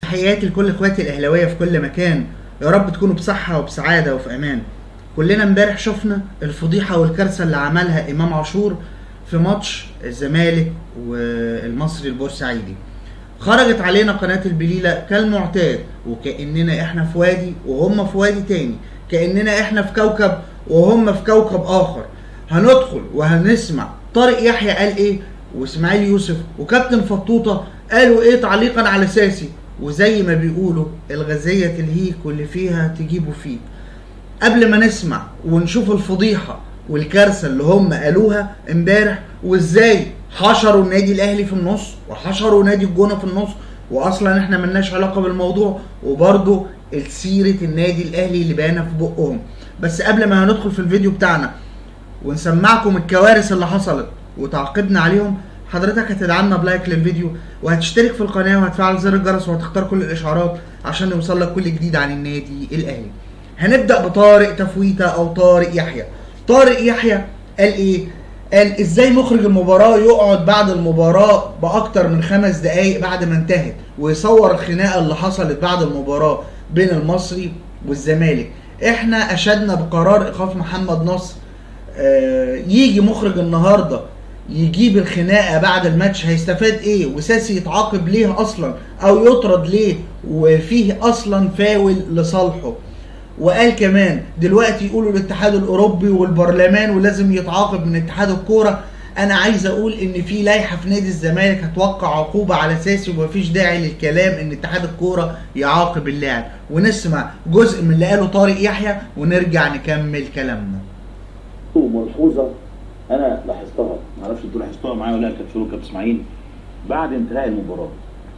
تحياتي لكل اخواتي الاهلاويه في كل مكان يا رب تكونوا بصحه وبسعاده وفي امان كلنا امبارح شفنا الفضيحه والكارثه اللي عملها امام عاشور في ماتش الزمالك والمصري البورسعيدي خرجت علينا قناه البليله كالمعتاد وكاننا احنا في وادي وهم في وادي تاني كاننا احنا في كوكب وهم في كوكب اخر هندخل وهنسمع طارق يحيى قال ايه واسماعيل يوسف وكابتن فطوطه قالوا ايه تعليقا على ساسي وزي ما بيقولوا الغزية تلهيك واللي فيها تجيبوا فيك قبل ما نسمع ونشوف الفضيحة والكارثة اللي هم قالوها امبارح وازاي حشروا النادي الاهلي في النص وحشروا نادي الجونة في النص واصلا احنا ملناش علاقة بالموضوع وبرضه سيرة النادي الاهلي اللي باينة في بقهم بس قبل ما هندخل في الفيديو بتاعنا ونسمعكم الكوارث اللي حصلت وتعاقبنا عليهم حضرتك هتدعمنا بلايك للفيديو وهتشترك في القناه وهتفعل زر الجرس وهتختار كل الاشعارات عشان يوصل لك كل جديد عن النادي الاهلي هنبدا بطارق تفويته او طارق يحيى طارق يحيى قال ايه قال ازاي مخرج المباراة يقعد بعد المباراة بأكتر من خمس دقايق بعد ما انتهت ويصور الخناقة اللي حصلت بعد المباراة بين المصري والزمالك احنا اشدنا بقرار ايقاف محمد نصر آه يجي مخرج النهارده يجيب الخناقه بعد الماتش هيستفاد ايه وساسي يتعاقب ليه اصلا او يطرد ليه وفيه اصلا فاول لصالحه وقال كمان دلوقتي يقولوا الاتحاد الاوروبي والبرلمان ولازم يتعاقب من اتحاد الكوره انا عايز اقول ان في لائحه في نادي الزمالك هتوقع عقوبه على ساسي ومفيش داعي للكلام ان اتحاد الكوره يعاقب اللاعب ونسمع جزء من اللي قاله طارق يحيى ونرجع نكمل كلامنا وملحوظه انا لاحظتها ما اعرفش انتوا لاحظتوها معايا ولا لا كابتن فاروق كابتن اسماعيل بعد انتهاء المباراه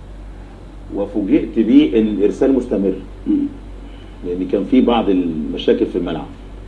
وفوجئت بيه ان الارسال مستمر لان كان في بعض المشاكل في الملعب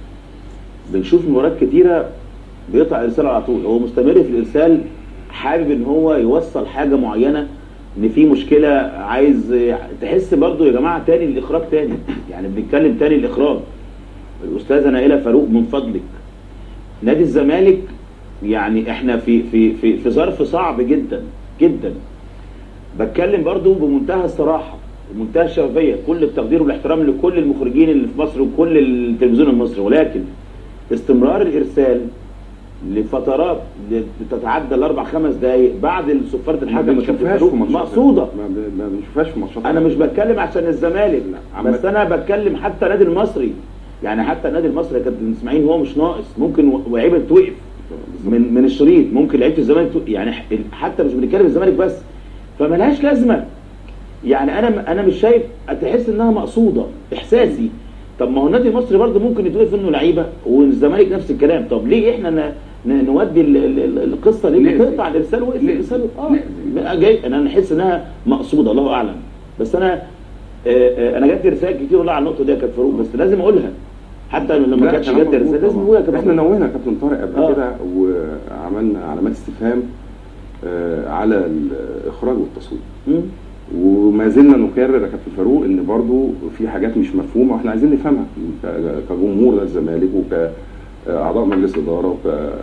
بنشوف مباريات كتيره بيقطع الارسال على طول هو مستمر في الارسال حابب ان هو يوصل حاجه معينه ان في مشكله عايز تحس برضو يا جماعه تاني الاخراج تاني يعني بنتكلم تاني الاخراج الاستاذه نائله فاروق من فضلك نادي الزمالك يعني احنا في في في في ظرف صعب جدا جدا بتكلم برضو بمنتهى الصراحه ومنتهى الشفافيه كل التقدير والاحترام لكل المخرجين اللي في مصر وكل التلفزيون المصري ولكن استمرار الارسال لفترات تتعدى الاربع خمس دقائق بعد صفاره الحكم مقصوده ما بنشوفهاش في ماتشات انا مش بتكلم عشان الزمالك بس انا بتكلم حتى النادي المصري يعني حتى النادي المصري يا كابتن اسماعيل هو مش ناقص ممكن لعيبه توقف من من الشريط ممكن لعيبه الزمالك يعني حتى مش بنتكلم الزمالك بس فملهاش لازمه يعني انا انا مش شايف تحس انها مقصوده احساسي طب ما هو النادي المصري برضه ممكن يتوقف منه لعيبه والزمالك نفس الكلام طب ليه احنا نودي القصه ليه تقطع الارسال وقف الارسال اه جاي انا احس انها مقصوده الله اعلم بس انا انا جات لي رسائل كتير والله على النقطه دي يا كابتن فاروق بس لازم اقولها حتى لما كانتش جت رساله لازم نقولها كابتن احنا نوهنا كابتن طارق قبل آه. كده وعملنا علامات استفهام آه على الاخراج والتصوير وما زلنا نكرر يا كابتن فاروق ان برضو في حاجات مش مفهومه واحنا عايزين نفهمها كجمهور الزمالك وكاعضاء مجلس اداره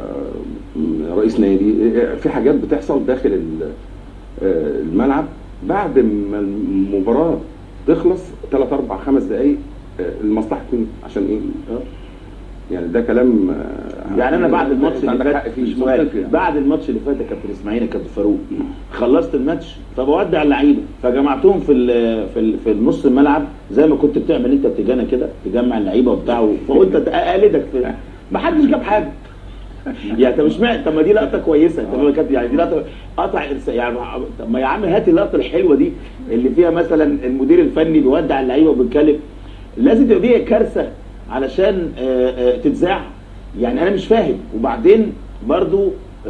وكرئيس نادي في حاجات بتحصل داخل الملعب بعد ما المباراه تخلص 3 4 5 دقائق المصلحه مين عشان ايه؟ يعني ده كلام يعني انا بعد الماتش اللي فات مش بعد الماتش اللي فات يا كابتن اسماعيل يا كابتن فاروق خلصت الماتش فبودع اللعيبه فجمعتهم في ال في ال في نص الملعب زي ما كنت بتعمل انت بتجانا كده تجمع اللعيبه وبتاع فقلت اقلدك في ما حدش جاب حاجه يعني طب اشمعنى طب ما دي لقطه كويسه طب كانت يعني دي لقطه قطع يعني طب ما يا عم هات اللقطه الحلوه دي اللي فيها مثلا المدير الفني بيودع اللعيبه وبيتكلم لازم تبقى دي كارثه علشان تتذاع يعني انا مش فاهم وبعدين برضو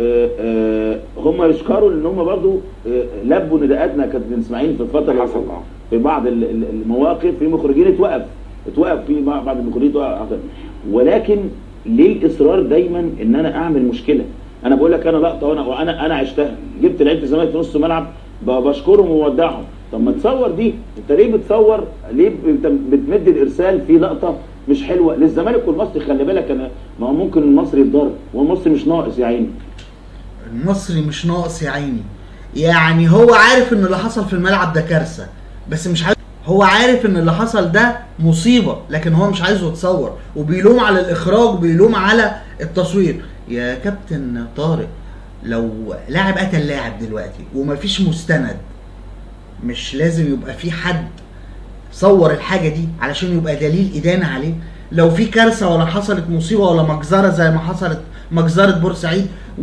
هم يشكروا ان هم برضو لبوا نداءاتنا كابتن اسماعيل في الفتره اللي حصل في بعض المواقف في مخرجين اتوقف اتوقف في بعض المخرجين اتوقف ولكن ليه الاصرار دايما ان انا اعمل مشكله انا بقول لك انا لقطه وانا وانا انا عشتها جبت لعيبه الزمالك في نص الملعب بشكرهم وودعهم طب ما تصور دي انت ليه بتصور ليه انت بتمد الارسال في لقطه مش حلوه للزمالك والمصري خلي بالك انا ما هو ممكن المصري يتضرب والمصري مش ناقص يا عيني المصري مش ناقص يا عيني يعني هو عارف ان اللي حصل في الملعب ده كارثه بس مش عايز هو عارف ان اللي حصل ده مصيبه لكن هو مش عايزه يتصور وبيلوم على الاخراج وبيلوم على التصوير يا كابتن طارق لو لاعب قتل لاعب دلوقتي ومفيش مستند مش لازم يبقى في حد صور الحاجه دي علشان يبقى دليل ادانه عليه لو في كارثه ولا حصلت مصيبه ولا مجزره زي ما حصلت مجزره بورسعيد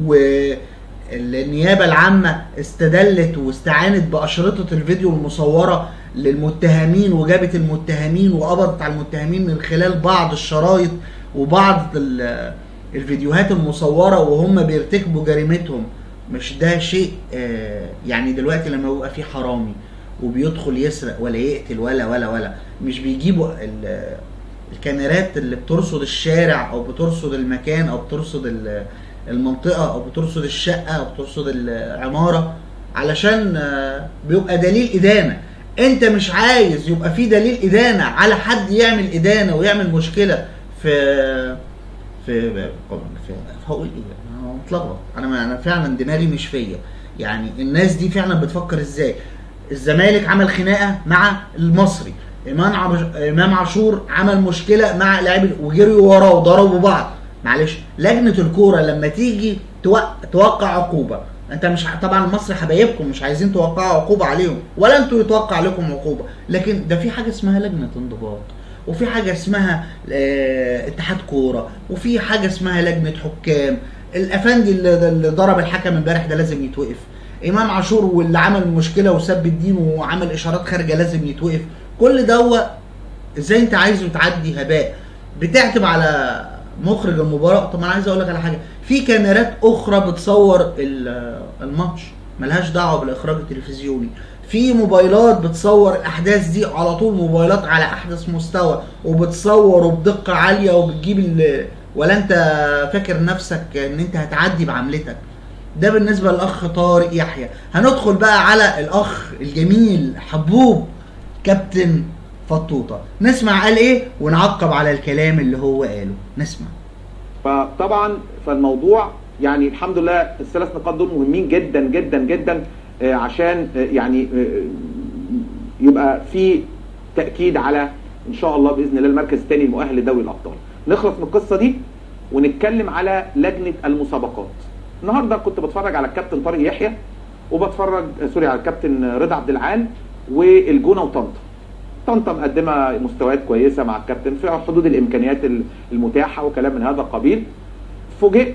والنيابه العامه استدلت واستعانت باشرطه الفيديو المصوره للمتهمين وجابت المتهمين وقبضت على المتهمين من خلال بعض الشرايط وبعض ال- الفيديوهات المصوره وهم بيرتكبوا جريمتهم مش ده شيء آه، يعني دلوقتي لما يبقى في حرامي وبيدخل يسرق ولا يقتل ولا ولا ولا مش بيجيبوا ال- الكاميرات اللي بترصد الشارع او بترصد المكان او بترصد ال- المنطقه او بترصد الشقه او بترصد العماره علشان آه، بيبقى دليل ادانه انت مش عايز يبقى في دليل ادانه على حد يعمل ادانه ويعمل مشكله في في في هقول ايه انا متلخبط انا ما- انا فعلا دماغي مش فيا يعني الناس دي فعلا بتفكر ازاي الزمالك عمل خناقه مع المصري امام عبش- امام عاشور عمل مشكله مع لاعب وجريوا وراه وضربوا بعض معلش لجنه الكوره لما تيجي توق- توقع عقوبه انت مش ح- طبعا المصري حبايبكم مش عايزين توقعوا عقوبه عليهم ولا انتوا يتوقع عليكم عقوبه لكن ده في حاجه اسمها لجنه انضباط وفي حاجه اسمها آه، اتحاد كوره وفي حاجه اسمها لجنه حكام الافندي اللي اللي ضرب الحكم امبارح ده لازم يتوقف امام عاشور واللي عمل مشكله وسب الدين وعمل اشارات خارجه لازم يتوقف كل دوت ازاي انت عايزه تعدي هباء بتعتب على مخرج المباراه طب انا عايز اقول لك على حاجه في كاميرات اخرى بتصور ال- الماتش ملهاش دعوه بالاخراج التلفزيوني في موبايلات بتصور الاحداث دي على طول موبايلات على احدث مستوى وبتصور وبدقه عاليه وبتجيب ال- ولا انت فاكر نفسك ان انت هتعدي بعملتك ده بالنسبه للاخ طارق يحيى هندخل بقى على الاخ الجميل حبوب كابتن فطوطه نسمع قال ايه ونعقب على الكلام اللي هو قاله نسمع فطبعا فالموضوع يعني الحمد لله الثلاث نقاط دول مهمين جدا جدا جدا آه، عشان آه، يعني آه، يبقى في تاكيد على ان شاء الله باذن الله المركز الثاني المؤهل لدوري الابطال نخلص من القصه دي ونتكلم على لجنه المسابقات النهارده كنت بتفرج على الكابتن طارق يحيى وبتفرج آه، سوري على الكابتن رضا عبد العال والجونه وطنطا طنطا مقدمه مستويات كويسه مع الكابتن في حدود الامكانيات المتاحه وكلام من هذا القبيل فوجئت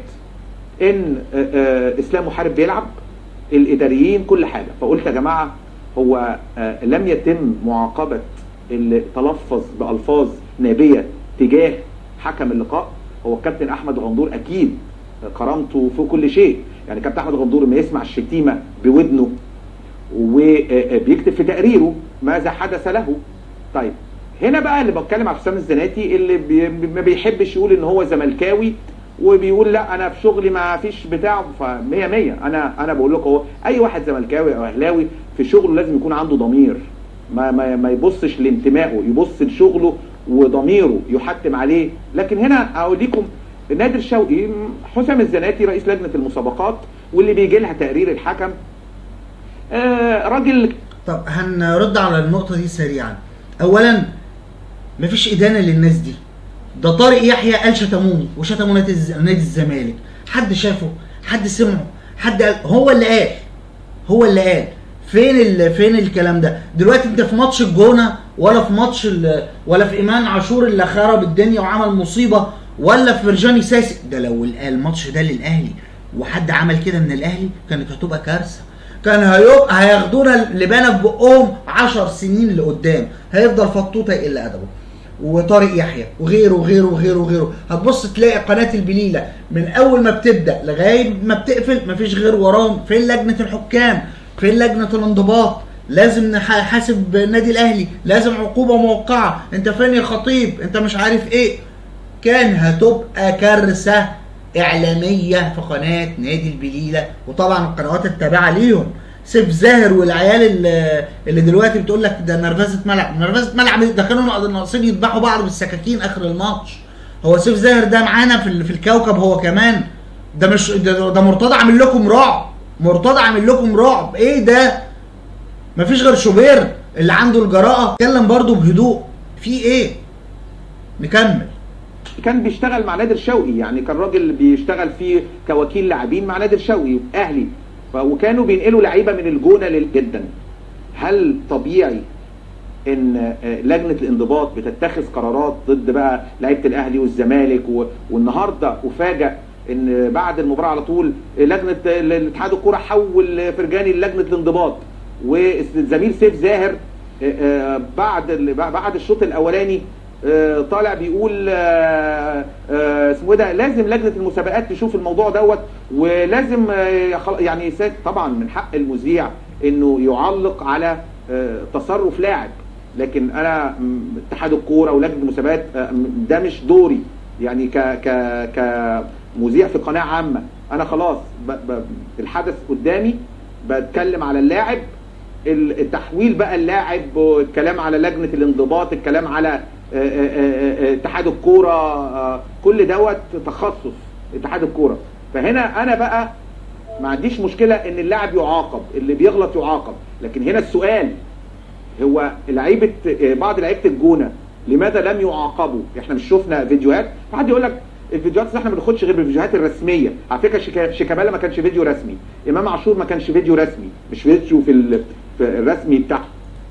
ان آه، آه، اسلام محارب بيلعب الاداريين كل حاجه فقلت يا جماعه هو آه، لم يتم معاقبه اللي تلفظ بالفاظ نابيه تجاه حكم اللقاء هو الكابتن احمد غندور اكيد كرامته فوق كل شيء يعني كابتن احمد غندور لما يسمع الشتيمه بودنه وبيكتب في تقريره ماذا حدث له طيب هنا بقى اللي بتكلم على حسام الزناتي اللي بي ما بيحبش يقول ان هو زملكاوي وبيقول لا انا في شغلي ما فيش بتاع فمية مية انا انا بقول لكم اهو اي واحد زملكاوي او اهلاوي في شغله لازم يكون عنده ضمير ما ما ما يبصش لانتمائه يبص لشغله وضميره يحتم عليه لكن هنا اقول لكم نادر شوقي حسام الزناتي رئيس لجنه المسابقات واللي بيجي لها تقرير الحكم آه راجل طب هنرد على النقطة دي سريعا. أولا مفيش إدانة للناس دي. ده طارق يحيى قال شتموني وشتموا نادي الز- نادي الزمالك. حد شافه؟ حد سمعه؟ حد قال هو اللي قال. هو اللي قال. فين ال... فين الكلام ده؟ دلوقتي انت في ماتش الجونه ولا في ماتش ال... ولا في ايمان عاشور اللي خرب الدنيا وعمل مصيبه ولا في فرجاني ساسي ده لو ال- الماتش ده للاهلي وحد عمل كده من الاهلي كانت هتبقى كارثه كان هيبقى هياخدونا لبانا في بقهم 10 سنين لقدام هيفضل فطوطه يقل ادبه وطارق يحيى وغيره وغيره وغيره وغيره هتبص تلاقي قناه البليله من اول ما بتبدا لغايه ما بتقفل مفيش غير وراهم فين لجنه الحكام فين لجنه الانضباط لازم نحاسب النادي الاهلي لازم عقوبه موقعه انت فين يا خطيب انت مش عارف ايه كان هتبقى كارثه اعلاميه في قناه نادي البليله وطبعا القنوات التابعه ليهم سيف زاهر والعيال اللي, اللي دلوقتي بتقول لك ده نرفزه ملعب نرفزه ملعب ده كانوا ناقصين يذبحوا بعض بالسكاكين اخر الماتش هو سيف زاهر ده معانا في, ال- في الكوكب هو كمان ده مش ده, ده مرتضى عامل لكم رعب مرتضى عامل لكم رعب ايه ده مفيش غير شوبير اللي عنده الجراءه اتكلم برضه بهدوء في ايه نكمل كان بيشتغل مع نادر شوقي يعني كان راجل بيشتغل فيه كوكيل لاعبين مع نادر شوقي اهلي ف- وكانوا بينقلوا لعيبه من الجونه لل- جدا هل طبيعي ان آه، لجنه الانضباط بتتخذ قرارات ضد بقى لعيبه الاهلي والزمالك و- والنهارده افاجئ ان بعد المباراه على طول لجنه ال- الاتحاد الكوره حول فرجاني للجنه الانضباط والزميل سيف زاهر آه، آه، بعد ال- بعد الشوط الاولاني آه، طالع بيقول آه، آه، اسمه ايه ده لازم لجنه المسابقات تشوف الموضوع دوت ولازم آه، خل- يعني سا- طبعا من حق المذيع انه يعلق على آه، تصرف لاعب لكن انا م، اتحاد الكوره ولجنه المسابقات آه، م، ده مش دوري يعني ك ك كمذيع في قناه عامه انا خلاص ب ب الحدث قدامي بتكلم على اللاعب ال- التحويل بقى اللاعب الكلام على لجنه الانضباط الكلام على آه، آه، آه، آه، اتحاد الكوره آه، كل دوت تخصص اتحاد الكوره فهنا انا بقى ما عنديش مشكله ان اللاعب يعاقب اللي بيغلط يعاقب لكن هنا السؤال هو لعيبه بعض لعيبه الجونه لماذا لم يعاقبوا؟ احنا مش شفنا فيديوهات، حد يقول لك الفيديوهات اللي احنا ما بناخدش غير بالفيديوهات الرسميه، على فكره شيكا- شيكابالا ما كانش فيديو رسمي، امام عاشور ما كانش فيديو رسمي، مش فيديو في, ال- في الرسمي بتاعه.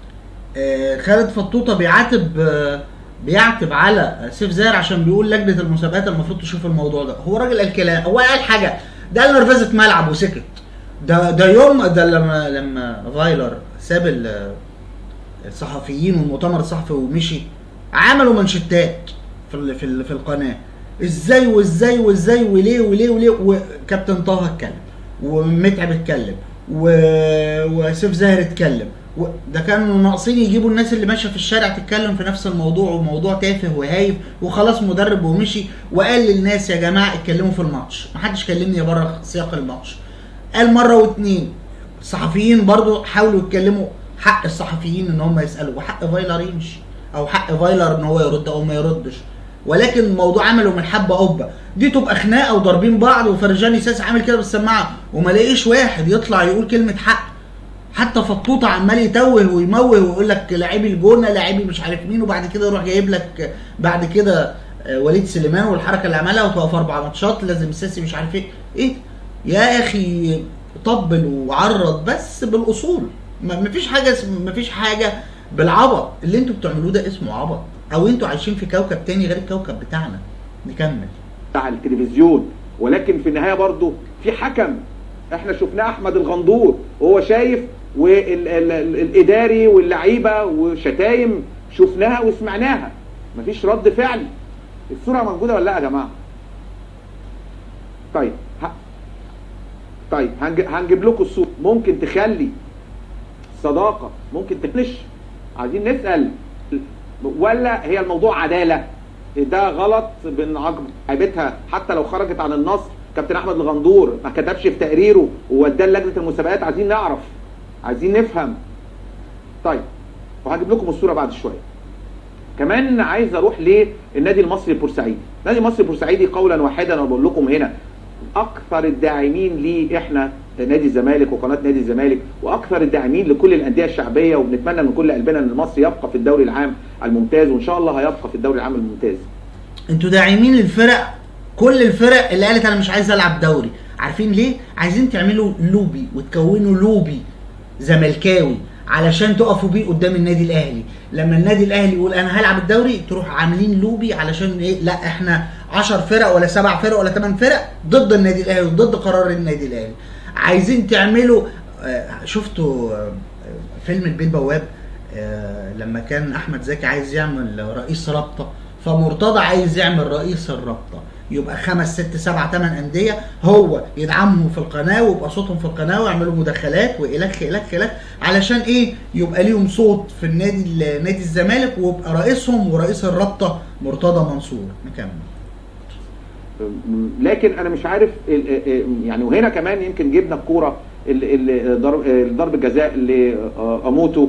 آه، خالد فطوطه بيعاتب آه، بيعتب على سيف زاهر عشان بيقول لجنه المسابقات المفروض تشوف الموضوع ده هو راجل قال كلام هو قال حاجه ده قال نرفزه ملعب وسكت ده ده يوم ده لما لما فايلر ساب ال- الصحفيين والمؤتمر الصحفي ومشي عملوا منشتات في ال- في ال- في القناه ازاي وازاي وازاي وليه وليه وليه وكابتن طه اتكلم ومتعب اتكلم و... وسيف زاهر اتكلم و... ده كانوا ناقصين يجيبوا الناس اللي ماشيه في الشارع تتكلم في نفس الموضوع وموضوع تافه وهايف وخلاص مدرب ومشي وقال للناس يا جماعه اتكلموا في الماتش محدش كلمني بره سياق الماتش قال مره واتنين الصحفيين برضو حاولوا يتكلموا حق الصحفيين ان هم يسالوا وحق فايلر يمشي او حق فايلر ان هو يرد او ما يردش ولكن الموضوع عمله من حبه قبه دي تبقى خناقه وضاربين بعض وفرجاني ساس عامل كده بالسماعه وما لاقيش واحد يطلع يقول كلمه حق حتى فطوطه عمال يتوه ويموه ويقول لك لاعبي الجونه لاعبي مش عارف مين وبعد كده يروح جايب لك بعد كده آه، وليد سليمان والحركه اللي عملها وتوقف اربع ماتشات لازم الساسي مش عارف ايه ايه يا اخي طبل وعرض بس بالاصول ما مفيش حاجه اسم- مفيش حاجه بالعبط اللي انتوا بتعملوه ده اسمه عبط او انتوا عايشين في كوكب تاني غير الكوكب بتاعنا نكمل بتاع التلفزيون ولكن في النهايه برضو في حكم احنا شفناه احمد الغندور وهو شايف والاداري واللعيبه وشتايم شفناها وسمعناها مفيش رد فعل الصوره موجوده ولا لا يا جماعه طيب ه... طيب هنج... هنجيب لكم الصوره ممكن تخلي صداقه ممكن تفلش عايزين نسال ولا هي الموضوع عداله ده غلط بنعاقب لعيبتها حتى لو خرجت عن النص كابتن احمد الغندور ما كتبش في تقريره ووداه لجنه المسابقات عايزين نعرف عايزين نفهم طيب وهجيب لكم الصوره بعد شويه كمان عايز اروح للنادي المصري البورسعيدي النادي المصري البورسعيدي قولا واحدا انا بقول لكم هنا اكثر الداعمين ليه احنا نادي الزمالك وقناه نادي الزمالك واكثر الداعمين لكل الانديه الشعبيه وبنتمنى من كل قلبنا ان المصري يبقى في الدوري العام الممتاز وان شاء الله هيبقى في الدوري العام الممتاز انتوا داعمين الفرق كل الفرق اللي قالت انا مش عايز العب دوري عارفين ليه عايزين تعملوا لوبي وتكونوا لوبي زملكاوي علشان تقفوا بيه قدام النادي الاهلي لما النادي الاهلي يقول انا هلعب الدوري تروح عاملين لوبي علشان ايه لا احنا 10 فرق ولا سبع فرق ولا 8 فرق ضد النادي الاهلي وضد قرار النادي الاهلي عايزين تعملوا آه، شفتوا آه، فيلم البيه البواب آه، لما كان احمد زكي عايز يعمل رئيس رابطه فمرتضى عايز يعمل رئيس الرابطه يبقى خمس ست سبع ثمان انديه هو يدعمهم في القناه ويبقى صوتهم في القناه ويعملوا مداخلات والخ الخ الخ علشان ايه يبقى ليهم صوت في النادي نادي الزمالك ويبقى رئيسهم ورئيس الرابطه مرتضى منصور نكمل لكن انا مش عارف ال- ال- يعني وهنا كمان يمكن جبنا الكوره ال- ال- ضرب ضرب الجزاء لاموتو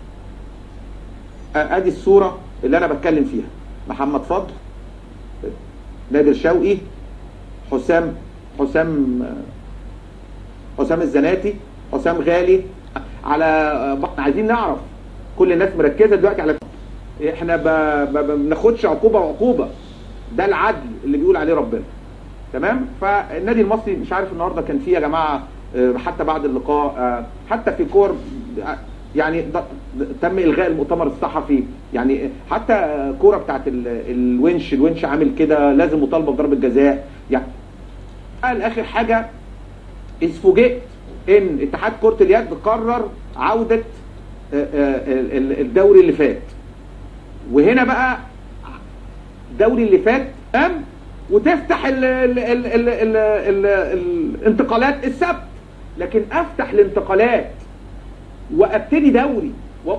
ادي الصوره اللي انا بتكلم فيها محمد فضل نادر شوقي حسام حسام حسام الزناتي حسام غالي على عايزين نعرف كل الناس مركزه دلوقتي على احنا ب- ب- ما بناخدش عقوبه وعقوبه ده العدل اللي بيقول عليه ربنا تمام فالنادي المصري مش عارف النهارده كان فيه يا جماعه آه، حتى بعد اللقاء آه، حتى في كور آه، يعني ض- ض- تم الغاء المؤتمر الصحفي يعني حتى آه، كوره بتاعت ال- الونش الونش عامل كده لازم مطالبه بضربه جزاء يعني قال اخر حاجه إذ فوجئت ان اتحاد كره اليد قرر عوده آه، آه، ال- ال- الدوري اللي فات وهنا بقى الدوري اللي فات قام وتفتح ال ال ال ال ال ال الانتقالات السبت لكن افتح الانتقالات وابتدي دوري و...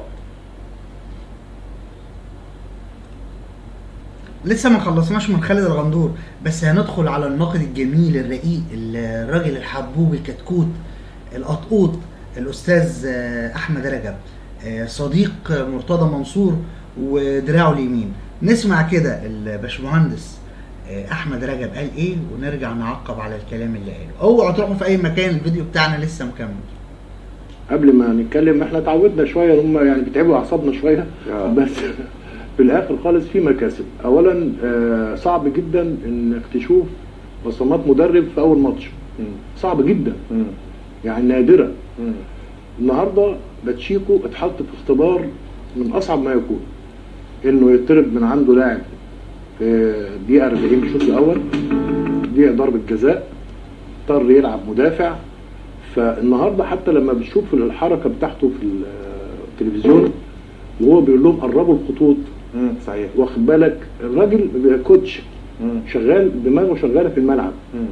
لسه ما خلصناش من خالد الغندور بس هندخل على الناقد الجميل الرقيق الراجل الحبوب الكتكوت القطقوط الاستاذ آه، احمد رجب آه، صديق مرتضى منصور ودراعه اليمين نسمع كده الباشمهندس آه، احمد رجب قال ايه ونرجع نعقب على الكلام اللي قاله اوعوا تروحوا في اي مكان الفيديو بتاعنا لسه مكمل قبل ما نتكلم احنا اتعودنا شويه هم يعني بيتعبوا اعصابنا شويه آه. بس في الاخر خالص في مكاسب اولا آه، صعب جدا انك تشوف بصمات مدرب في اول ماتش صعب جدا مم. يعني نادره مم. النهارده باتشيكو اتحط في اختبار من اصعب ما يكون انه يطرد من عنده لاعب في دقيقه 40 الشوط الاول دقيقه ضربه جزاء اضطر يلعب مدافع فالنهارده حتى لما بتشوف الحركه بتاعته في التلفزيون وهو بيقول لهم قربوا الخطوط مم. صحيح واخد بالك الراجل كوتش مم. شغال دماغه شغاله في الملعب مم.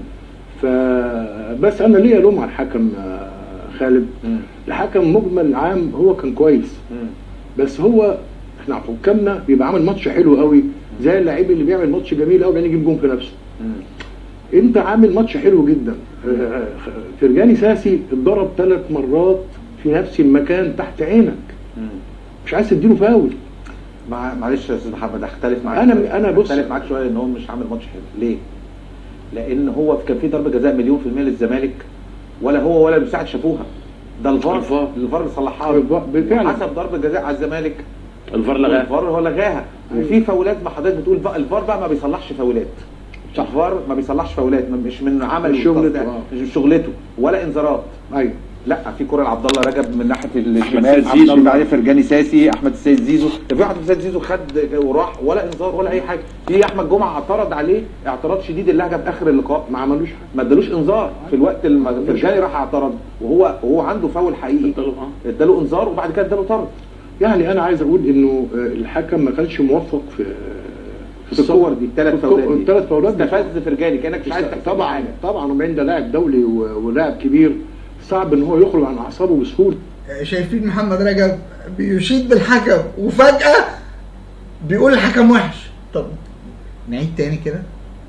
فبس انا ليا لوم على الحكم آه، خالد مم. الحكم مجمل عام هو كان كويس مم. بس هو احنا حكامنا بيبقى عامل ماتش حلو قوي زي اللعيب اللي بيعمل ماتش جميل قوي بعدين يجيب جون في نفسه مم. انت عامل ماتش حلو جدا آه، فرجاني ساسي اتضرب ثلاث مرات في نفس المكان تحت عينك مم. مش عايز تديله فاول مع معلش يا استاذ محمد اختلف معاك أنا- شوية. أنا بص- اختلف معاك شويه ان هو مش عامل ماتش حلو ليه؟ لان هو كان في ضربه جزاء مليون في المية للزمالك ولا هو ولا المساعد شافوها ده الفار الفار. الفار اللي صلحها له الفار- بالفعل. حسب ضربه جزاء على الزمالك الفار لغاه الفار هو لغاها أيوة. وفي فاولات ما حضرتك بتقول بقى الفار بقى ما بيصلحش فاولات الفار ما بيصلحش فاولات مش من عمل مش شغلته، آه. مش شغلته ولا انذارات ايوه لا في كره لعبد الله رجب من ناحيه السيد الشمال زيزو. عبد الله عليه فرجاني ساسي احمد السيد زيزو ده في واحد السيد زيزو خد وراح ولا انذار ولا اي حاجه في احمد جمعه اعترض عليه اعتراض شديد اللهجه باخر اللقاء ما عملوش حاجه ما ادالوش انذار في الوقت اللي فرجاني راح اعترض وهو وهو عنده فاول حقيقي اداله انذار وبعد كده اداله طرد يعني انا عايز اقول انه آه، الحكم ما كانش موفق في في الكور دي الثلاث في فاولات دي الثلاث فاولات دي. استفز فرجاني كانك مش عايز تحسب طبعا حاجه طبعا وبعدين ده لاعب دولي و- ولاعب كبير صعب ان هو يخرج عن اعصابه بسهوله شايفين محمد رجب بيشيد بالحكم وفجأة بيقول الحكم وحش طب نعيد تاني كده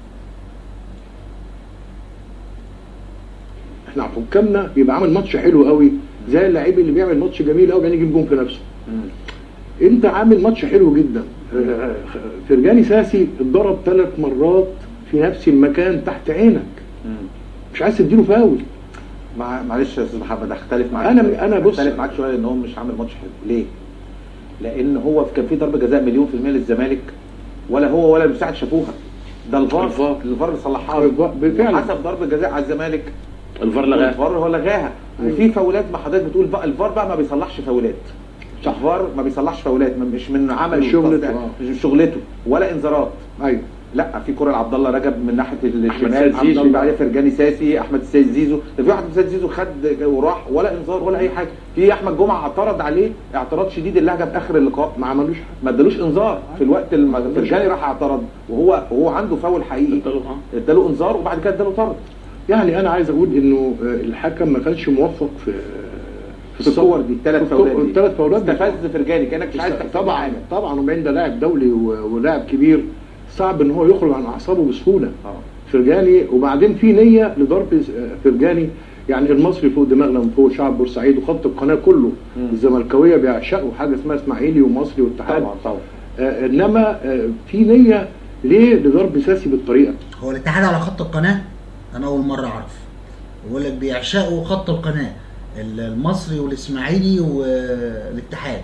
احنا حكامنا بيبقى عامل ماتش حلو قوي زي اللعيب اللي بيعمل ماتش جميل قوي بعدين يجيب جون في نفسه انت عامل ماتش حلو جدا آه، فرجاني ساسي اتضرب ثلاث مرات في نفس المكان تحت عينك مش عايز تديله فاول مع معلش يا استاذ محمد اختلف معاك أنا- شوية. أنا بص- اختلف معاك شويه ان هو مش عامل ماتش حلو ليه؟ لان هو كان في ضربه جزاء مليون في المية للزمالك ولا هو ولا المساعد شافوها ده الفار الفار. الفار اللي صلحها له الفار- بالفعل. حسب ضربه جزاء على الزمالك الفار لغاه الفار هو لغاها أيوة. وفي فاولات ما حضرتك بتقول بقى الفار بقى ما بيصلحش فاولات الفار ما بيصلحش فاولات مش من عمل مش شغلته، آه. مش شغلته ولا انذارات ايوه لا في كره لعبد الله رجب من ناحيه الشمال السيد عبد زيزو. الله عليه فرجاني ساسي احمد السيد زيزو ده في واحد السيد زيزو خد وراح ولا انذار ولا اي حاجه في احمد جمعه اعترض عليه اعتراض شديد اللهجه باخر اللقاء ما عملوش حاجه ما ادالوش انذار في الوقت اللي فرجاني راح اعترض وهو وهو عنده فاول حقيقي اداله انذار وبعد كده اداله طرد يعني انا عايز اقول انه آه، الحكم ما كانش موفق في في الكور دي الثلاث في فاولات دي الثلاث فاولات دي. استفز فرجاني كانك مش عايز تحسب طبعا حاجه طبعا وبعدين ده لاعب دولي و- ولاعب كبير صعب ان هو يخرج عن اعصابه بسهوله اه فرجاني وبعدين في نيه لضرب آه، فرجاني يعني المصري فوق دماغنا من فوق شعب بورسعيد وخط القناه كله مم. الزملكاويه بيعشقوا حاجه اسمها اسماعيلي ومصري واتحاد طبعا طبعا آه انما آه في نيه ليه لضرب ساسي بالطريقه هو الاتحاد على خط القناة أنا أول مرة أعرف بيقول لك بيعشقوا خط القناة ال- المصري والإسماعيلي والاتحاد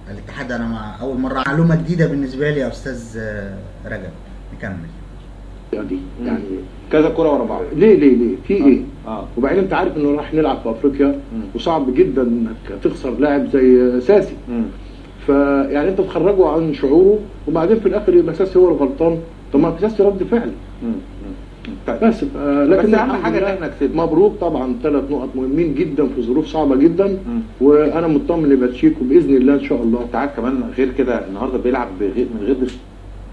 الاتحاد انا مع اول مره معلومه جديده بالنسبه لي يا استاذ آه، رجب نكمل دي يعني كذا كرة ورا بعض ليه ليه ليه في ايه اه وبعدين انت عارف انه راح نلعب في افريقيا مم. وصعب جدا انك تخسر لاعب زي ساسي مم. فيعني انت تخرجه عن شعوره وبعدين في الاخر يبقى ساسي هو الغلطان طب ما ساسي رد فعل مم. مم. طيب بس آه، لكن بس أهم الحمد حاجة إن لله إحنا كسبنا. مبروك طبعا ثلاث نقط مهمين جدا في ظروف صعبه جدا مم. وانا مطمن لباتشيكو باذن الله ان شاء الله انت عارف كمان غير كده النهارده بيلعب بغير من غير دف...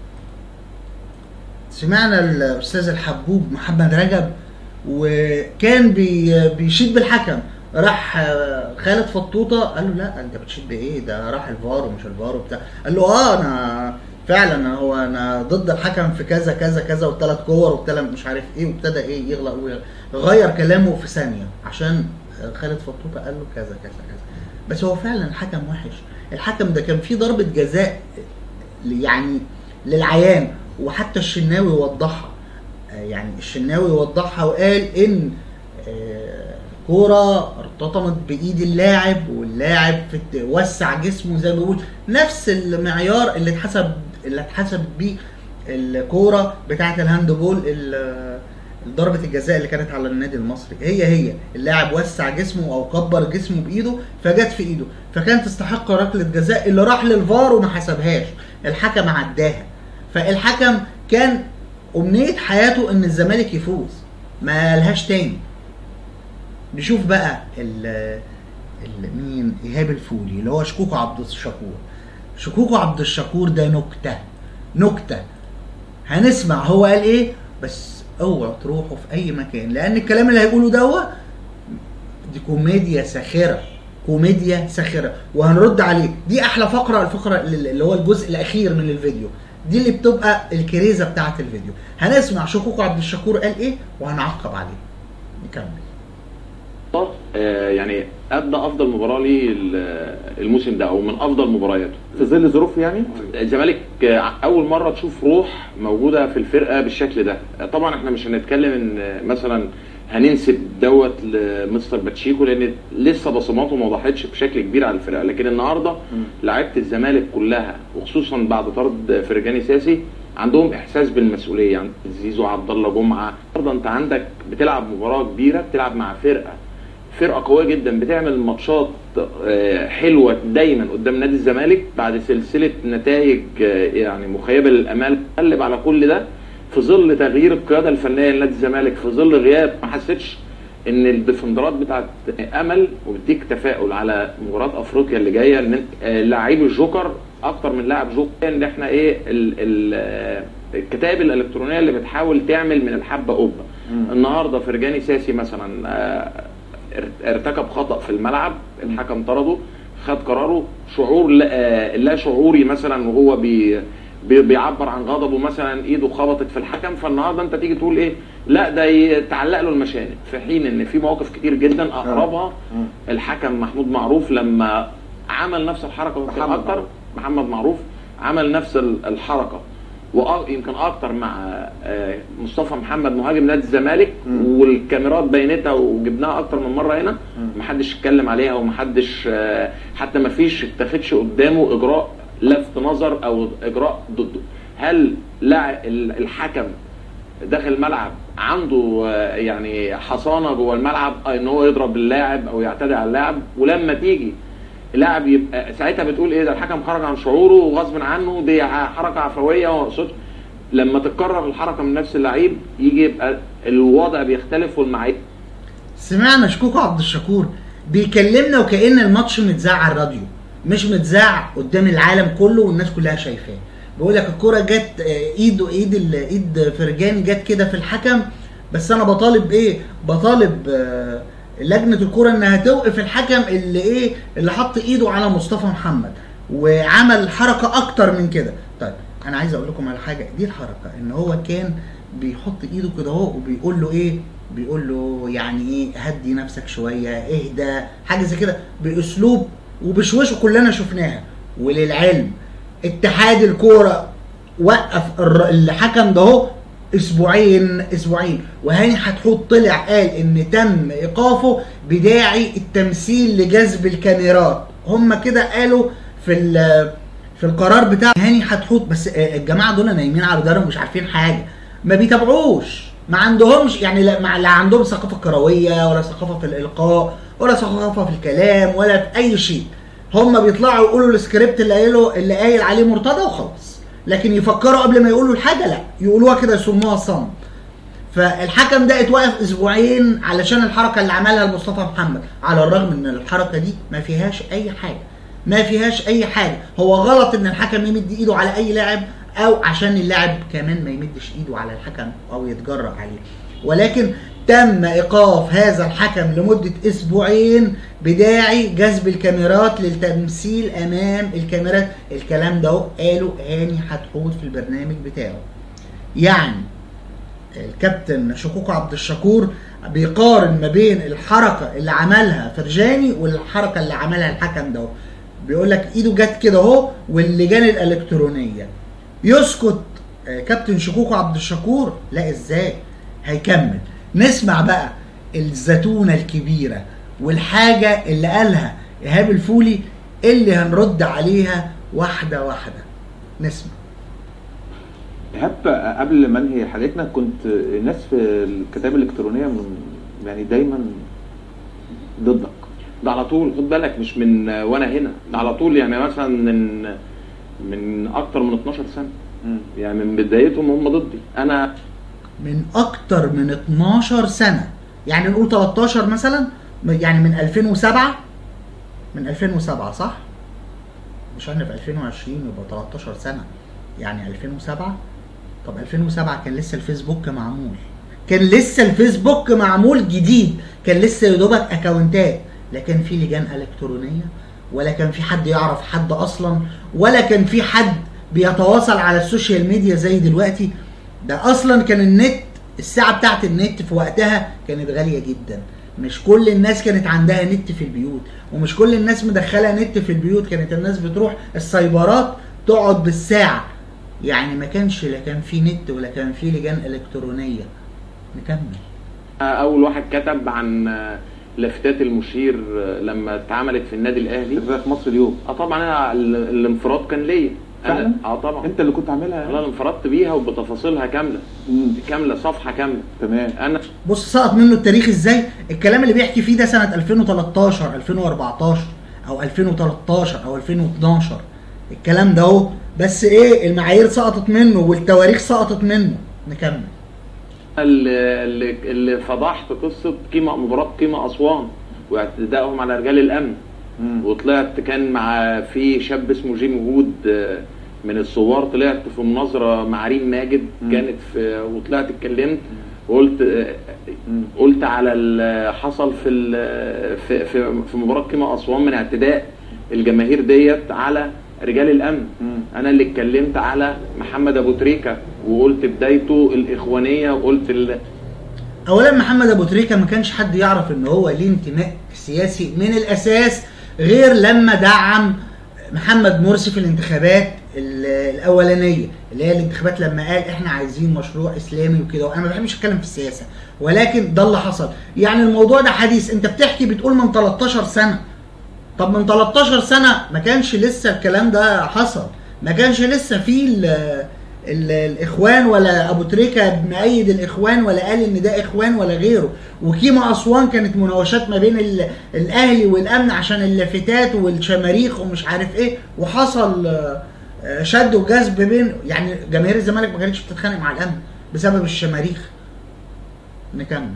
سمعنا الاستاذ الحبوب محمد رجب وكان بي بيشيد بالحكم راح آه، خالد فطوطه قال له لا انت بتشيد بايه ده راح الفار ومش الفار وبتاع قال له اه انا فعلا هو انا ضد الحكم في كذا كذا كذا والثلاث كور والثلاث مش عارف ايه وابتدى ايه يغلق وغير كلامه في ثانيه عشان آه، خالد فطوطه قال له كذا كذا كذا بس هو فعلا الحكم وحش الحكم ده كان فيه ضربه جزاء يعني للعيان وحتى الشناوي وضحها آه، يعني الشناوي وضحها وقال ان آه، كوره ارتطمت بايد اللاعب واللاعب في الت- وسع جسمه زي ما بيقول نفس المعيار اللي اتحسب اللي اتحسب بيه الكوره بتاعه الهاند بول ال- ضربة الجزاء اللي كانت على النادي المصري هي هي اللاعب وسع جسمه او كبر جسمه بايده فجت في ايده فكانت تستحق ركلة جزاء اللي راح للفار وما حسبهاش الحكم عداها فالحكم كان امنية حياته ان الزمالك يفوز ما لهاش تاني نشوف بقى ال ال- مين ايهاب الفولي اللي هو شكوكو عبد الشكور شكوكو عبد الشكور ده نكته نكته هنسمع هو قال ايه بس اوعوا تروحوا في اي مكان لان الكلام اللي هيقوله دوت دي كوميديا ساخره كوميديا ساخره وهنرد عليه دي احلى فقره الفقره اللي اللي هو الجزء الاخير من الفيديو دي اللي بتبقى الكريزه بتاعه الفيديو هنسمع شكوكو عبد الشكور قال ايه وهنعقب عليه نكمل آه، يعني ادى افضل مباراه لي ال- الموسم ده او من افضل مبارياته في ظل ظروف يعني الزمالك آه، اول مره تشوف روح موجوده في الفرقه بالشكل ده آه، طبعا احنا مش هنتكلم ان آه، مثلا هننسب دوت لمستر باتشيكو لان لسه بصماته ما وضحتش بشكل كبير على الفرقه لكن النهارده لعيبه الزمالك كلها وخصوصا بعد طرد فرجاني ساسي عندهم احساس بالمسؤوليه يعني زيزو عبد الله جمعه النهارده انت عندك بتلعب مباراه كبيره بتلعب مع فرقه فرقه قويه جدا بتعمل ماتشات آه، حلوه دايما قدام نادي الزمالك بعد سلسله نتائج آه، يعني مخيبه للامال قلب على كل ده في ظل تغيير القياده الفنيه لنادي الزمالك في ظل غياب ما حسيتش ان الديفندرات بتاعت امل وبتديك تفاؤل على مباراه افريقيا اللي جايه ان أنت- آه، لعيب الجوكر اكتر من لاعب جوكر ان احنا ايه ال ال آه، الكتائب الالكترونيه اللي بتحاول تعمل من الحبه قبه النهارده فرجاني ساسي مثلا آه، ار- ارتكب خطا في الملعب الحكم طرده خد قراره شعور لا, آه، لا شعوري مثلا وهو بي بي- بيعبر عن غضبه مثلا ايده خبطت في الحكم فالنهارده انت تيجي تقول ايه لا ده يتعلق له المشانق في حين ان في مواقف كتير جدا اقربها الحكم محمود معروف لما عمل نفس الحركه ويمكن محمد اكتر معروف. محمد معروف عمل نفس ال- الحركه ويمكن اكتر مع آه، مصطفى محمد مهاجم نادي الزمالك والكاميرات بينتها وجبناها اكتر من مره هنا محدش اتكلم عليها ومحدش آه، حتى ما فيش اتخذش قدامه اجراء لفت نظر او اجراء ضده هل لا الحكم داخل الملعب عنده آه، يعني حصانه جوه الملعب ان هو يضرب اللاعب او يعتدي على اللاعب ولما تيجي لاعب يبقى ساعتها بتقول ايه ده الحكم خرج عن شعوره وغصب عنه دي حركه عفويه وما اقصدش لما تتكرر الحركه من نفس اللعيب يجي يبقى الوضع بيختلف والمعايير سمعنا شكوكو عبد الشكور بيكلمنا وكأن الماتش متذاع على الراديو مش متذاع قدام العالم كله والناس كلها شايفاه بيقول لك الكرة جت آه، ايده ايد ال- ايد فرجاني جت كده في الحكم بس انا بطالب ايه بطالب آه، لجنة الكرة انها توقف الحكم اللي ايه اللي حط ايده على مصطفى محمد وعمل حركة اكتر من كده طيب انا عايز اقول لكم على حاجة دي الحركة ان هو كان بيحط ايده كده اهو وبيقول له ايه بيقول له يعني ايه هدي نفسك شويه اهدى حاجه زي كده باسلوب وبشوشه كلنا شفناها وللعلم اتحاد الكوره وقف الر- الحكم ده اهو اسبوعين اسبوعين وهاني حتحوت طلع قال ان تم ايقافه بداعي التمثيل لجذب الكاميرات هم كده قالوا في ال- في القرار بتاع هاني حتحوط بس آه، الجماعه دول نايمين على دارهم مش عارفين حاجه ما بيتابعوش ما عندهمش يعني لا, ما- لا عندهم ثقافه كرويه ولا ثقافه في الالقاء ولا ثقافه في الكلام ولا في اي شيء هم بيطلعوا يقولوا السكريبت اللي قايله اللي قايل عليه مرتضى وخلاص لكن يفكروا قبل ما يقولوا الحاجه لا يقولوها كده يصموها صم فالحكم ده اتوقف اسبوعين علشان الحركه اللي عملها لمصطفى محمد على الرغم ان الحركه دي ما فيهاش اي حاجه ما فيهاش اي حاجه هو غلط ان الحكم يمد ايده على اي لاعب او عشان اللاعب كمان ما يمدش ايده على الحكم او يتجرأ عليه ولكن تم ايقاف هذا الحكم لمده اسبوعين بداعي جذب الكاميرات للتمثيل امام الكاميرات الكلام ده قاله هاني حتحوت في البرنامج بتاعه يعني الكابتن شكوكو عبد الشكور بيقارن ما بين الحركه اللي عملها فرجاني والحركه اللي عملها الحكم ده بيقول لك ايده جت كده اهو واللجان الالكترونيه يسكت آه، كابتن شكوكو عبد الشكور لا ازاي هيكمل نسمع بقى الزتونه الكبيره والحاجه اللي قالها ايهاب الفولي اللي هنرد عليها واحده واحده نسمع ايهاب قبل ما انهي حلقتنا كنت الناس في الكتابه الالكترونيه من يعني دايما ضدك ده على طول خد بالك مش من وانا هنا ده على طول يعني مثلا من من اكتر من 12 سنه يعني من بدايتهم هم ضدي انا من اكتر من 12 سنه يعني نقول 13 مثلا يعني من 2007 من 2007 صح مش احنا في 2020 يبقى 13 سنه يعني 2007 طب 2007 كان لسه الفيسبوك معمول كان لسه الفيسبوك معمول جديد كان لسه يا دوبك اكونتات لا كان في لجان الكترونيه ولا كان في حد يعرف حد اصلا ولا كان في حد بيتواصل على السوشيال ميديا زي دلوقتي ده اصلا كان النت الساعه بتاعت النت في وقتها كانت غاليه جدا مش كل الناس كانت عندها نت في البيوت ومش كل الناس مدخله نت في البيوت كانت الناس بتروح السايبرات تقعد بالساعه يعني ما كانش لا كان في نت ولا كان في لجان الكترونيه نكمل اول واحد كتب عن لافتات المشير لما اتعملت في النادي الاهلي ده في مصر اليوم اه طبعا انا ال- الانفراد كان ليا فعلا؟ انا اه طبعا انت اللي كنت عاملها انا انفردت بيها وبتفاصيلها كامله مم. كامله صفحه كامله تمام انا بص سقط منه التاريخ ازاي الكلام اللي بيحكي فيه ده سنه 2013 2014 او 2013 او 2012 الكلام ده اهو بس ايه المعايير سقطت منه والتواريخ سقطت منه نكمل اللي, اللي, اللي فضحت قصه قيمه مباراه قيمه اسوان واعتدائهم على رجال الامن مم. وطلعت كان مع في شاب اسمه جيمي هود آه، من الثوار طلعت في مناظره مع ريم ماجد مم. كانت في وطلعت اتكلمت وقلت آه، مم. قلت على اللي حصل في ال- في في, في مباراه قيمه اسوان من اعتداء الجماهير ديت على رجال الامن مم. انا اللي اتكلمت على محمد ابو تريكه وقلت بدايته الاخوانيه وقلت ال... اولا محمد ابو تريكه ما كانش حد يعرف ان هو ليه انتماء سياسي من الاساس غير لما دعم محمد مرسي في الانتخابات ال- الاولانيه اللي هي الانتخابات لما قال احنا عايزين مشروع اسلامي وكده وانا ما بحبش اتكلم في السياسه ولكن ده اللي حصل يعني الموضوع ده حديث انت بتحكي بتقول من 13 سنه طب من 13 سنه ما كانش لسه الكلام ده حصل ما كانش لسه في ال ال الاخوان ولا ابو تريكه مؤيد الاخوان ولا قال ان ده اخوان ولا غيره وكيما اسوان كانت مناوشات ما بين ال- الاهلي والامن عشان اللافتات والشماريخ ومش عارف ايه وحصل آه، آه، شد وجذب بين يعني جماهير الزمالك ما كانتش بتتخانق مع الامن بسبب الشماريخ نكمل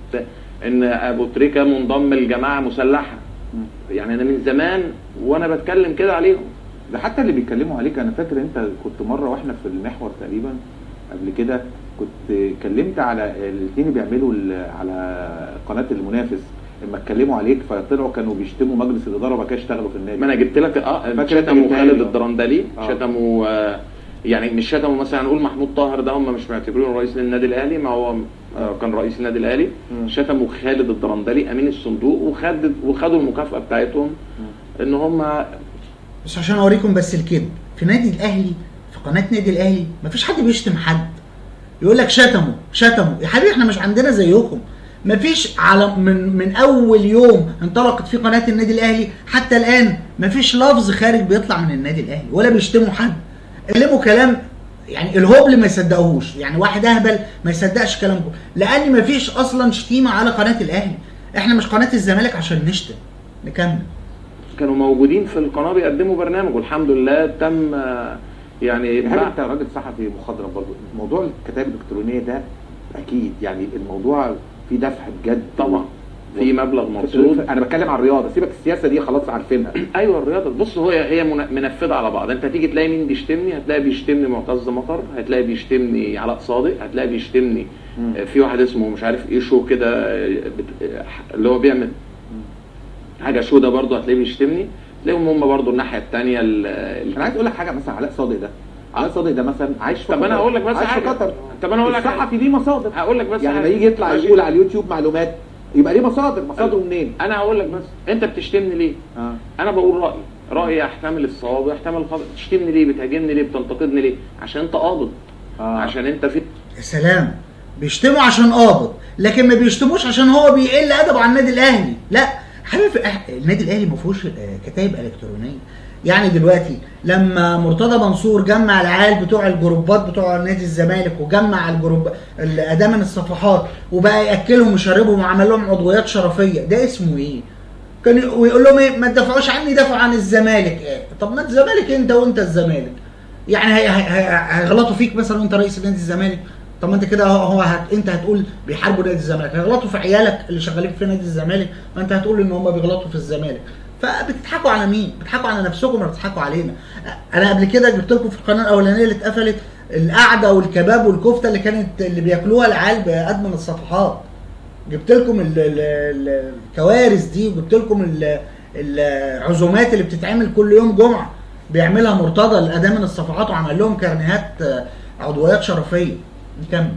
ان ابو تريكه منضم لجماعه مسلحه يعني انا من زمان وانا بتكلم كده عليهم ده حتى اللي بيتكلموا عليك انا فاكر انت كنت مره واحنا في المحور تقريبا قبل كده كنت اتكلمت على الاثنين اللي بيعملوا ال- على قناه المنافس لما اتكلموا عليك فطلعوا كانوا بيشتموا مجلس الاداره وبعد كده اشتغلوا في النادي ما انا جبت لك اه فاكر أنت شتموا جبتها خالد لي، آه. الدرندلي آه. شتموا آه، يعني مش شتموا مثلا نقول محمود طاهر ده هم مش معتبرينه رئيس للنادي الاهلي ما هو آه، كان رئيس النادي الاهلي مم. شتموا خالد الدرندلي امين الصندوق وخد وخدوا المكافاه بتاعتهم ان هم بس عشان اوريكم بس الكذب في نادي الاهلي في قناه نادي الاهلي مفيش حد بيشتم حد يقول لك شتموا شتموا يا حبيبي احنا مش عندنا زيكم مفيش على من من اول يوم انطلقت فيه قناه النادي الاهلي حتى الان مفيش لفظ خارج بيطلع من النادي الاهلي ولا بيشتموا حد كلموا كلام يعني الهبل ما يصدقوهوش يعني واحد اهبل ما يصدقش كلامكم لان مفيش اصلا شتيمه على قناه الاهلي احنا مش قناه الزمالك عشان نشتم نكمل كانوا موجودين في القناه بيقدموا برنامج والحمد لله تم آه، يعني هل بعد- انت راجل صحفي مخضرم برضه موضوع الكتاب الالكترونيه ده اكيد يعني الموضوع فيه دفع بجد طبعا في مبلغ مرصود انا بتكلم عن الرياضه سيبك السياسه دي خلاص عارفينها ايوه الرياضه بص هو هي من- منفذه على بعض انت تيجي تلاقي مين بيشتمني هتلاقي بيشتمني معتز مطر هتلاقي بيشتمني علاء صادق هتلاقي بيشتمني آه، في واحد اسمه مش عارف ايه شو كده آه، بت- آه، اللي هو بيعمل حاجه شو ده برضه هتلاقيه بيشتمني تلاقيهم هم برضه الناحيه الثانيه انا عايز اقول لك حاجه مثلا علاء صادق ده علاء صادق ده مثلا عايش في طب قطر. أنا هقول لك بس عايش في حاجة. قطر طب أنا هقول لك الصحفي ليه مصادر هقول لك بس يعني لما حاجة. يجي يطلع ماشي. يقول على اليوتيوب معلومات يبقى ليه مصادر مصادره منين؟ انا هقول لك بس انت بتشتمني ليه اه انا بقول رايي رايي يحتمل الصواب ويحتمل الخطا تشتمني ليه بتهاجمني ليه بتنتقدني ليه عشان انت قابض آه. عشان انت في يا سلام بيشتموا عشان قابض لكن ما بيشتموش عشان هو بيقل ادبه عن النادي الاهلي لا حبيبي إح- النادي الاهلي ما فيهوش آه، كتايب الكترونيه يعني دلوقتي لما مرتضى منصور جمع العيال بتوع الجروبات بتوع نادي الزمالك وجمع الجروب الادامن الصفحات وبقى ياكلهم ويشربهم وعمل لهم عضويات شرفيه ده اسمه ايه؟ كان ي- ويقول لهم ايه ما تدافعوش عني دافعوا عن الزمالك إيه؟ طب ما الزمالك انت وانت الزمالك يعني هي- هي- هي- هيغلطوا فيك مثلا وانت رئيس نادي الزمالك طب ما انت كده هو هو هت... انت هتقول بيحاربوا نادي الزمالك هيغلطوا في عيالك اللي شغالين في نادي الزمالك ما انت هتقول ان هم بيغلطوا في الزمالك فبتضحكوا على مين؟ بتضحكوا على نفسكم ولا بتضحكوا علينا؟ انا قبل كده جبت لكم في القناه الاولانيه اللي اتقفلت القعده والكباب والكفته اللي كانت اللي بياكلوها العيال بادمن الصفحات جبت لكم ال- ال- ال- الكوارث دي وجبت لكم ال- العزومات اللي بتتعمل كل يوم جمعه بيعملها مرتضى لادامن الصفحات وعمل لهم كارنيهات آه، عضويات شرفيه نكمل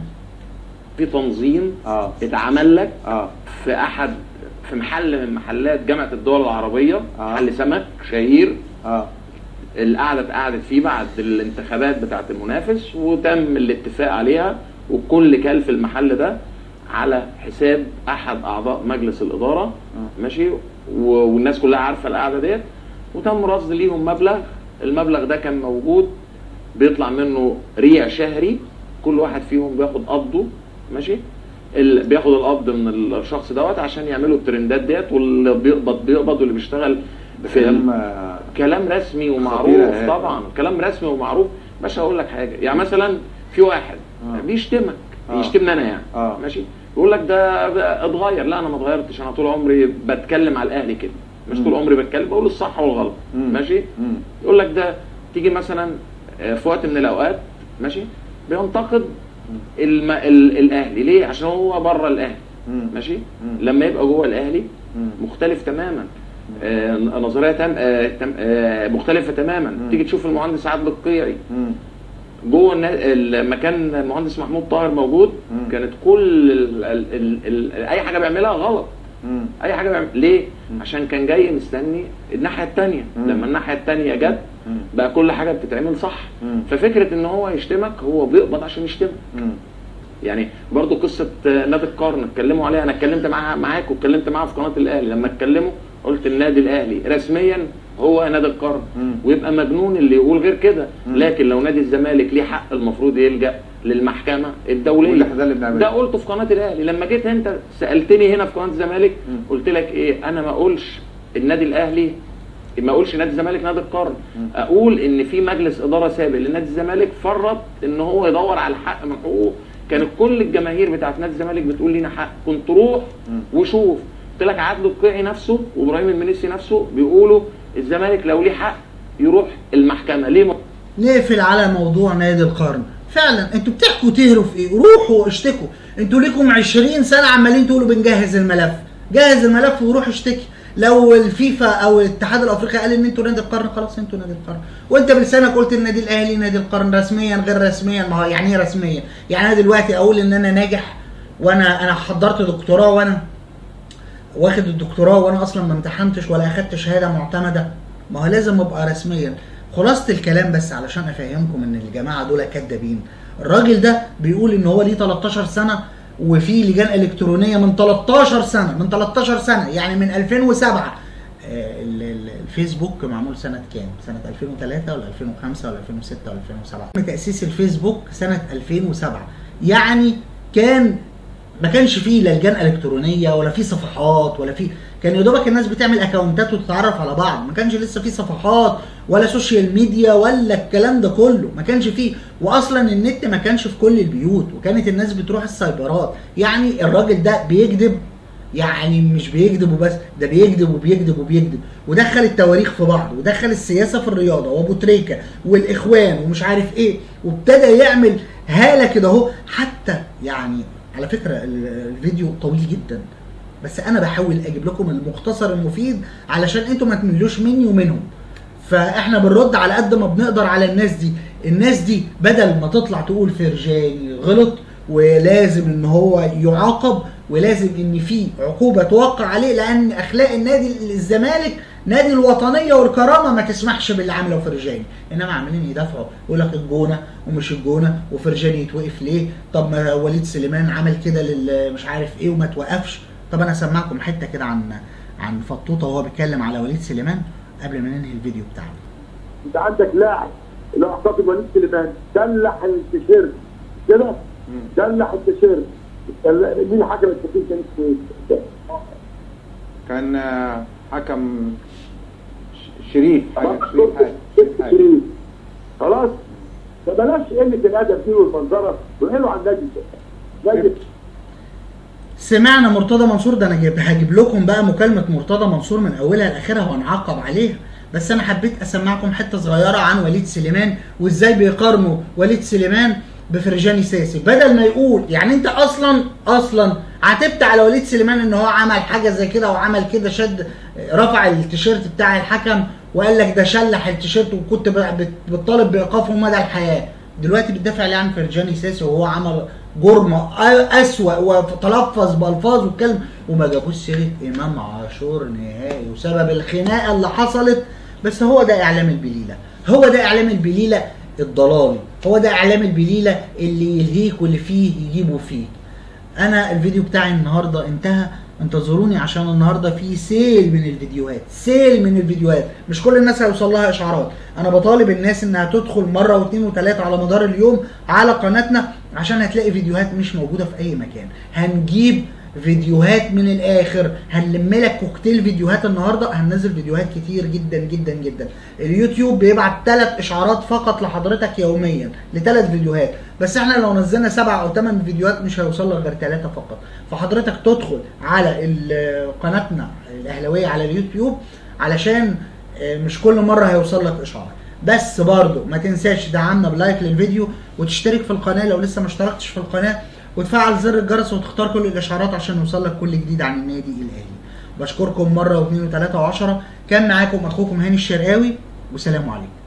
في تنظيم اه اتعمل لك اه في احد في محل من محلات جامعه الدول العربيه آه. محل سمك شهير اه القعده اتقعدت فيه بعد الانتخابات بتاعه المنافس وتم الاتفاق عليها والكل كل في المحل ده على حساب احد اعضاء مجلس الاداره ماشي و- والناس كلها عارفه القعده ديت وتم رصد ليهم مبلغ المبلغ ده كان موجود بيطلع منه ريع شهري كل واحد فيهم بياخد قبضه ماشي ال... بياخد القبض من الشخص دوت عشان يعملوا الترندات ديت واللي بيقبض بيقبض واللي بيشتغل في كلام آه، كلام رسمي خطيرة ومعروف هذه. طبعا كلام رسمي ومعروف باش اقول لك حاجه يعني مثلا في واحد آه. بيشتمك آه. يشتمني انا يعني آه. ماشي يقول لك ده ده اتغير لا انا ما اتغيرتش انا طول عمري بتكلم على الاهلي كده مش طول عمري بتكلم بقول الصح والغلط مم. ماشي مم. يقول لك ده تيجي مثلا آه، في وقت من الاوقات ماشي بينتقد الم... ال... الاهلي ليه عشان هو بره الاهلي مم. ماشي مم. لما يبقى جوه الاهلي مم. مختلف تماما آه نظريه تم... آه تم... آه مختلفه تماما مم. تيجي تشوف المهندس عادل القيعي مم. جوه النا- المكان المهندس محمود طاهر موجود مم. كانت كل ال... ال... ال... ال... اي حاجه بيعملها غلط مم. اي حاجه بيعمل ليه مم. عشان كان جاي مستني الناحيه الثانيه مم. لما الناحيه الثانيه جت مم. بقى كل حاجه بتتعمل صح مم. ففكره ان هو يشتمك هو بيقبض عشان يشتمك مم. يعني برضو قصه آه، نادي القرن اتكلموا عليها انا اتكلمت معاها معاك واتكلمت معاها في قناه الاهلي لما اتكلموا قلت النادي الاهلي رسميا هو نادي القرن مم. ويبقى مجنون اللي يقول غير كده مم. لكن لو نادي الزمالك ليه حق المفروض يلجا للمحكمه الدوليه واللي احنا ده اللي بنعمله. ده قلته في قناه الاهلي لما جيت انت سالتني هنا في قناه الزمالك مم. قلت لك ايه انا ما اقولش النادي الاهلي ما اقولش نادي الزمالك نادي القرن مم. اقول ان في مجلس اداره سابق لنادي الزمالك فرط ان هو يدور على الحق من حقوقه كانت كل الجماهير بتاعت نادي الزمالك بتقول لينا حق كنت روح مم. وشوف قلت لك عادل القيعي نفسه وابراهيم المنيسي نفسه بيقولوا الزمالك لو ليه حق يروح المحكمه ليه ما نقفل على موضوع نادي القرن فعلا انتوا بتحكوا تهروا في ايه روحوا اشتكوا انتوا ليكم 20 سنه عمالين تقولوا بنجهز الملف جهز الملف وروح اشتكي لو الفيفا او الاتحاد الافريقي قال ان انتوا نادي القرن خلاص انتوا نادي القرن وانت بلسانك قلت النادي الاهلي نادي القرن رسميا غير رسميا ما هو يعني ايه رسميا يعني انا دلوقتي اقول ان انا ناجح وانا انا حضرت دكتوراه وانا واخد الدكتوراه وانا اصلا ما امتحنتش ولا اخدت شهاده معتمده ما هو لازم ابقى رسميا خلاصه الكلام بس علشان افهمكم ان الجماعه دول كدابين الراجل ده بيقول ان هو ليه 13 سنه وفي لجان الكترونيه من 13 سنه من 13 سنه يعني من 2007 آه، ال- ال- الفيسبوك معمول سنه كام؟ سنه 2003 ولا 2005 ولا 2006 ولا 2007 تم تاسيس الفيسبوك سنه 2007 يعني كان ما كانش فيه لا لجان الكترونيه ولا فيه صفحات ولا فيه كان يا دوبك الناس بتعمل اكونتات وتتعرف على بعض ما كانش لسه فيه صفحات ولا سوشيال ميديا ولا الكلام ده كله ما كانش فيه واصلا النت ما كانش في كل البيوت وكانت الناس بتروح السايبرات يعني الراجل ده بيكذب يعني مش بيكذب وبس ده بيكذب وبيكذب وبيكذب ودخل التواريخ في بعض ودخل السياسه في الرياضه وابو تريكه والاخوان ومش عارف ايه وابتدى يعمل هاله كده اهو حتى يعني على فكره ال- الفيديو طويل جدا بس انا بحاول اجيب لكم المختصر المفيد علشان انتوا ما تملوش مني ومنهم فاحنا بنرد على قد ما بنقدر على الناس دي الناس دي بدل ما تطلع تقول فرجاني غلط ولازم ان هو يعاقب ولازم ان في عقوبه توقع عليه لان اخلاق النادي الزمالك نادي الوطنيه والكرامه ما تسمحش باللي عمله فرجاني انما عاملين يدافعوا يقول لك الجونه ومش الجونه وفرجاني يتوقف ليه طب ما وليد سليمان عمل كده لل- مش عارف ايه وما توقفش طب انا اسمعكم حته كده عن عن فطوطه وهو بيتكلم على وليد سليمان قبل ما ننهي الفيديو بتاعنا انت عندك لاعب اللي هو اعتقد وليد سليمان دلح التيشيرت كده دلح التيشيرت ال- مين حكم التحكيم كان اسمه ايه؟ كان آه، حكم ش- شريف حاجه بقى شريف حاجه شريف حاجه شريف. خلاص فبلاش قله الادب دي والمنظره وقالوا على النادي ده نادي سمعنا مرتضى منصور ده انا جايب هجيب لكم بقى مكالمه مرتضى منصور من اولها لاخرها وهنعقب عليها بس انا حبيت اسمعكم حته صغيره عن وليد سليمان وازاي بيقارنوا وليد سليمان بفرجاني ساسي بدل ما يقول يعني انت اصلا اصلا عاتبت على وليد سليمان ان هو عمل حاجه زي كده وعمل كده شد رفع التيشيرت بتاع الحكم وقال لك ده شلح التيشيرت وكنت ب- بت- بتطالب بايقافه مدى الحياه دلوقتي بتدافع ليه عن فرجاني ساسي وهو عمل جرم أ- اسوأ وتلفظ بالفاظ واتكلم وما جابوش سيره امام عاشور نهائي وسبب الخناقه اللي حصلت بس هو ده اعلام البليله هو ده اعلام البليله الضلالي هو ده اعلام البليله اللي يلهيك واللي فيه يجيبه فيك انا الفيديو بتاعي النهارده انتهى انتظروني عشان النهارده في سيل من الفيديوهات سيل من الفيديوهات مش كل الناس هيوصل لها اشعارات انا بطالب الناس انها تدخل مره واثنين وثلاثه على مدار اليوم على قناتنا عشان هتلاقي فيديوهات مش موجوده في اي مكان هنجيب فيديوهات من الاخر هنلم لك كوكتيل فيديوهات النهارده هننزل فيديوهات كتير جدا جدا جدا اليوتيوب بيبعت ثلاث اشعارات فقط لحضرتك يوميا لثلاث فيديوهات بس احنا لو نزلنا سبع او ثمان فيديوهات مش هيوصل لك غير ثلاثه فقط فحضرتك تدخل على ال- قناتنا الاهلاويه على اليوتيوب علشان آه، مش كل مره هيوصل لك اشعار بس برضو ما تنساش تدعمنا بلايك للفيديو وتشترك في القناه لو لسه ما اشتركتش في القناه وتفعل زر الجرس وتختار كل الاشعارات عشان يوصل لك كل جديد عن النادي الاهلي بشكركم مره واثنين وثلاثه وعشرة كان معاكم اخوكم هاني الشرقاوي وسلام عليكم